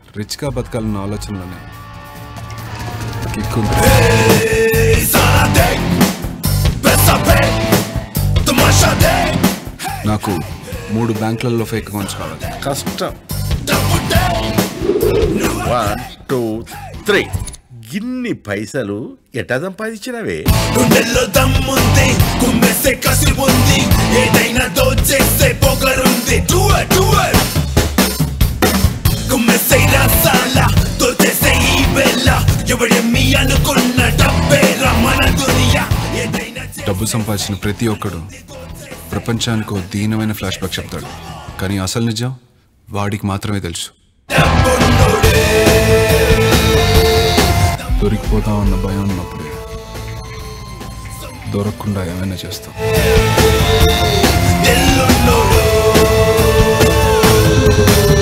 రిచ్గా బతకాలన్న ఆలోచనలోనే కిక్కుంది నాకు మూడు బ్యాంకులలో ఫేక్ అకౌంట్స్ కావాలి కష్టం వన్ టూ త్రీ గిన్ని పైసలు ఎట్టా సంపాదించినవే గుండెల్లో దమ్ముంది కుమ్మేసే కసి ఉంది ఏదైనా దోచేసే పొగరుంది Do it, do it. కుమ్మేసే రసాల దోచేసే ఈ వేళ ఎవడెమ్మి అనుకున్న డబ్బే రమణ దునియా ఏదైనా డబ్బు సంపాదించిన ప్రతి ఒక్కడు ప్రపంచానికి ఓ దీనమైన ఫ్లాష్ బ్యాక్ చెప్తాడు కానీ అసలు నిజం వాడికి మాత్రమే తెలుసు దొరికిపోతా ఉన్న భయం ఉన్నప్పుడే దొరకకుండా ఏమైనా చేస్తాం తెల్లున్నోడు